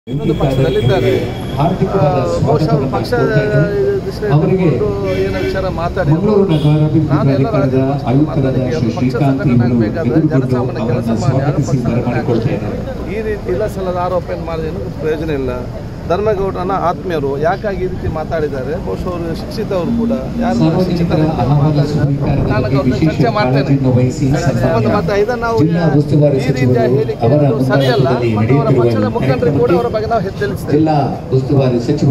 ಇನ್ನೊಂದು ಪಕ್ಷದಲ್ಲಿದ್ದಾರೆ ಆ, ಬಹುಶಃ ಅವ್ರ ಪಕ್ಷ ಅವರಿಗೆ ಏನೋ ವಿಚಾರ ಮಾತಾಡಿದ್ರು ಮಂಗಳೂರು ನಗರಾಭಿವೃದ್ಧಿ ನಾನು ಎಲ್ಲ ಪ್ರಾಧಿಕಾರದ ರಾಜ್ಯ ಆಯುಕ್ತರಾದ ಮಾತಾಡಿ ಶ್ರೀ ಪಕ್ಷ ಶ್ರೀಕಾಂತ್ ಸಂಘಟನೆ ಇವರು ಆಗಬೇಕಾದ್ರೆ ಎದುರುಗೊಂಡು ಜನಸಾಮಾನ್ಯ ಕೆಲಸ ಅವರನ್ನು ಮಾಡಿ ಯಾರು ಸ್ವಾಗತಿಸಿ ಪಕ್ಷ ಬರಮಾಡಿಕೊಳ್ತಾ ಸಂಘಟನೆ ಇದ್ದಾರೆ ಈ ರೀತಿ ಇಲ್ಲ ಸಲ್ಲದ ಆರೋಪ ಏನು ಮಾಡಿದ್ರೆ ಪ್ರಯೋಜನ ಇಲ್ಲ ಧರ್ಮೇಗೌಡರನ್ನ ಆತ್ಮೀಯರು ಯಾಕಾಗಿ ಈ ರೀತಿ ಮಾತಾಡಿದ್ದಾರೆ ಬಹುಶಃ ಅವರು ಶಿಕ್ಷಿತವರು ಕೂಡ ಯಾರು ಸಾರ್ವಜನಿಕರ ಅಹವಾಲು ಸ್ವೀಕಾರದ ನಾನು ಬಗ್ಗೆ ಅವ್ರನ್ನ ವಿಶೇಷ ಚರ್ಚೆ ಮಾಡ್ತೇನೆ ಕಾಳಜಿಯನ್ನು ವಹಿಸಿ ಸಂಬಂಧ ಮತ್ತೆ ಇದನ್ನ ನಾವು ಜಿಲ್ಲಾ ಉಸ್ತುವಾರಿ ಈ ರೀತಿಯ ಸಚಿವರು ಹೇಳಿಕೆ ಅವರ ಇದು ಸರಿಯಲ್ಲ ಮುಂದಾಳತ್ವದಲ್ಲಿ ಮತ್ತು ಅವರ ಪಕ್ಷದ ನಡೆಯುತ್ತಿರುವ ಮುಖಂಡರು ಕೂಡ ಅವರ ಕಾರ್ಯಕ್ರಮಕ್ಕೆ ಬಗ್ಗೆ ನಾವು ಹೆಜ್ಜೆಲಿಸ್ತೇವೆ ಜಿಲ್ಲಾ ಉಸ್ತುವಾರಿ ಸಚಿವರು